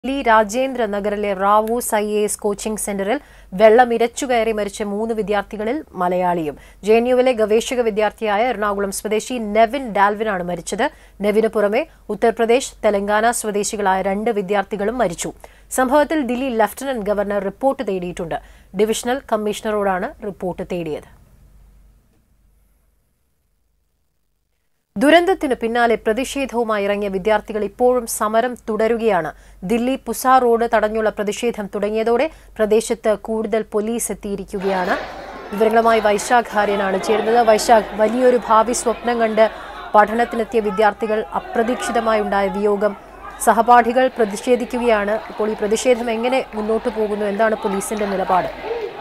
ഡൽഹി രാജേന്ദ്ര നഗറിലെ Raus I A S coaching സെന്ററിൽ വെള്ളം ഇരച്ചുകയറി മരിച്ച മൂന്ന് വിദ്യാർത്ഥികളിൽ മലയാളിയും ജെ എൻ യുവിലെ ഗവേഷക വിദ്യാർത്ഥിയായ എറണാകുളം സ്വദേശി നെവിൻ ഡാൽവിനാണ് മരിച്ചത് നെവിന് പുറമെ ഉത്തർപ്രദേശ് തെലങ്കാന സ്വദേശികളായ രണ്ട് വിദ്യാർത്ഥികളും മരിച്ചു സംഭവത്തിൽ ദില്ലി ലഫ്റ്റനന്റ് ഗവർണർ റിപ്പോർട്ട് തേടിയിട്ടുണ്ട് ഡിവിഷണൽ കമ്മീഷണറോടാണ് റിപ്പോർട്ട് തേടിയത് ദുരന്തത്തിന് പിന്നാലെ പ്രതിഷേധവുമായി ഇറങ്ങിയ വിദ്യാർത്ഥികൾ ഇപ്പോഴും സമരം തുടരുകയാണ് ദില്ലി പുസ റോഡ് തടഞ്ഞുള്ള പ്രതിഷേധം തുടങ്ങിയതോടെ പ്രദേശത്ത് കൂടുതൽ പോലീസ് എത്തിയിരിക്കുകയാണ് വിവരങ്ങളുമായി വൈശാഖ് ആര്യനാണ് ചേരുന്നത് വൈശാഖ് വലിയൊരു ഭാവി സ്വപ്നം കണ്ട് പഠനത്തിനെത്തിയ വിദ്യാർത്ഥികൾ അപ്രതീക്ഷിതമായി ഉണ്ടായ വിയോഗം സഹപാഠികൾ പ്രതിഷേധിക്കുകയാണ് ഇപ്പോൾ ഈ പ്രതിഷേധം എങ്ങനെ മുന്നോട്ട് പോകുന്നു എന്താണ് പോലീസിന്റെ നിലപാട്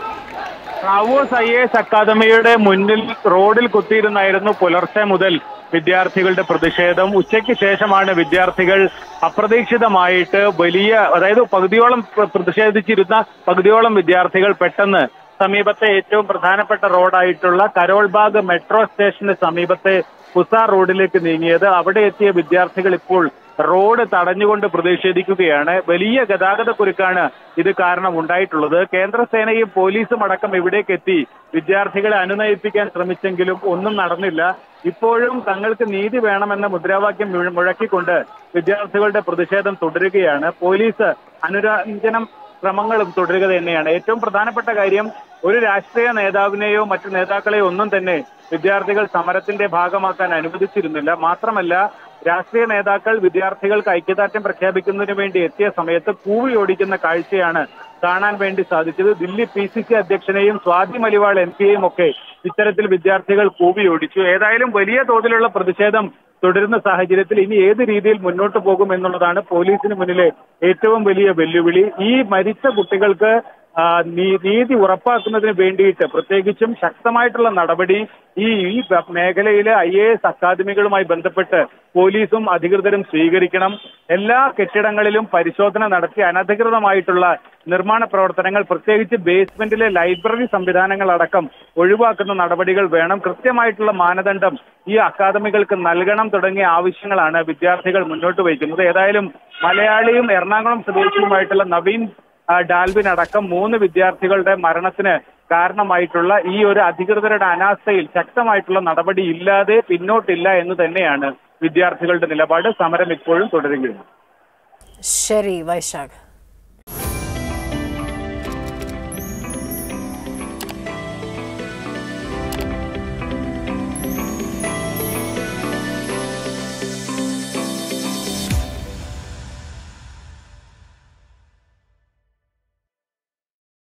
റാവോസ് ഐ എസ് അക്കാദമിയുടെ മുന്നിൽ റോഡിൽ കുത്തിയിരുന്നായിരുന്നു പുലർച്ചെ മുതൽ വിദ്യാർത്ഥികളുടെ പ്രതിഷേധം ഉച്ചയ്ക്ക് ശേഷമാണ് വിദ്യാർത്ഥികൾ അപ്രതീക്ഷിതമായിട്ട് വലിയ അതായത് പകുതിയോളം പ്ര- പ്രതിഷേധിച്ചിരുന്ന പകുതിയോളം വിദ്യാർത്ഥികൾ പെട്ടെന്ന് സമീപത്തെ ഏറ്റവും പ്രധാനപ്പെട്ട റോഡായിട്ടുള്ള കരോൾബാഗ് മെട്രോ സ്റ്റേഷന് സമീപത്തെ പുസ റോഡിലേക്ക് നീങ്ങിയത് അവിടെ എത്തിയ വിദ്യാർത്ഥികൾ ഇപ്പോൾ റോഡ് തടഞ്ഞുകൊണ്ട് പ്രതിഷേധിക്കുകയാണ് വലിയ ഗതാഗത കുരുക്കാണ് ഇത് കാരണം ഉണ്ടായിട്ടുള്ളത് കേന്ദ്രസേനയും പോലീസും അടക്കം ഇവിടേക്ക് എത്തി വിദ്യാർത്ഥികളെ അനുനയിപ്പിക്കാൻ ശ്രമിച്ചെങ്കിലും ഒന്നും നടന്നില്ല ഇപ്പോഴും തങ്ങൾക്ക് നീതി വേണമെന്ന മുദ്രാവാക്യം മുഴ- മുഴക്കിക്കൊണ്ട് വിദ്യാർത്ഥികളുടെ പ്രതിഷേധം തുടരുകയാണ് പോലീസ് അനുരഞ്ജനം ശ്രമങ്ങളും തുടരുക തന്നെയാണ് ഏറ്റവും പ്രധാനപ്പെട്ട കാര്യം ഒരു രാഷ്ട്രീയ നേതാവിനെയോ മറ്റു നേതാക്കളെയോ ഒന്നും തന്നെ വിദ്യാർത്ഥികൾ സമരത്തിന്റെ ഭാഗമാക്കാൻ അനുവദിച്ചിരുന്നില്ല മാത്രമല്ല രാഷ്ട്രീയ നേതാക്കൾ വിദ്യാർത്ഥികൾക്ക് ഐക്യദാർഢ്യം പ്രഖ്യാപിക്കുന്നതിന് വേണ്ടി എത്തിയ സമയത്ത് കൂവി ഓടിക്കുന്ന കാഴ്ചയാണ് കാണാൻ വേണ്ടി സാധിച്ചത് ദില്ലി പി സി സി അധ്യക്ഷനെയും സ്വാതി മലിവാൾ എം പിയെയും ഒക്കെ ഇത്തരത്തിൽ വിദ്യാർത്ഥികൾ കൂവി ഓടിച്ചു ഏതായാലും വലിയ തോതിലുള്ള പ്രതിഷേധം തുടരുന്ന സാഹചര്യത്തിൽ ഇനി ഏത് രീതിയിൽ മുന്നോട്ട് പോകും എന്നുള്ളതാണ് പോലീസിന് മുന്നിലെ ഏറ്റവും വലിയ വെല്ലുവിളി ഈ മരിച്ച കുട്ടികൾക്ക് ആ, നീ- നീതി ഉറപ്പാക്കുന്നതിന് വേണ്ടിയിട്ട് പ്രത്യേകിച്ചും ശക്തമായിട്ടുള്ള നടപടി ഈ ഈ മേഖലയിലെ ഐ എ എസ് അക്കാദമികളുമായി ബന്ധപ്പെട്ട് പോലീസും അധികൃതരും സ്വീകരിക്കണം എല്ലാ കെട്ടിടങ്ങളിലും പരിശോധന നടത്തി അനധികൃതമായിട്ടുള്ള നിർമ്മാണ പ്രവർത്തനങ്ങൾ പ്രത്യേകിച്ച് ബേസ്മെന്റിലെ ലൈബ്രറി സംവിധാനങ്ങൾ അടക്കം ഒഴിവാക്കുന്ന നടപടികൾ വേണം കൃത്യമായിട്ടുള്ള മാനദണ്ഡം ഈ അക്കാദമികൾക്ക് നൽകണം തുടങ്ങിയ ആവശ്യങ്ങളാണ് വിദ്യാർത്ഥികൾ മുന്നോട്ട് വയ്ക്കുന്നത് ഏതായാലും മലയാളിയും എറണാകുളം സ്വദേശിയുമായിട്ടുള്ള നവീൻ ആ, ഡാൽവിൻ അടക്കം മൂന്ന് വിദ്യാർത്ഥികളുടെ മരണത്തിന് കാരണമായിട്ടുള്ള ഈ ഒരു അധികൃതരുടെ അനാസ്ഥയിൽ ശക്തമായിട്ടുള്ള നടപടി ഇല്ലാതെ പിന്നോട്ടില്ല എന്ന് തന്നെയാണ് വിദ്യാർത്ഥികളുടെ നിലപാട് സമരം ഇപ്പോഴും തുടരുകയാണ് ശരി വൈശാഖ്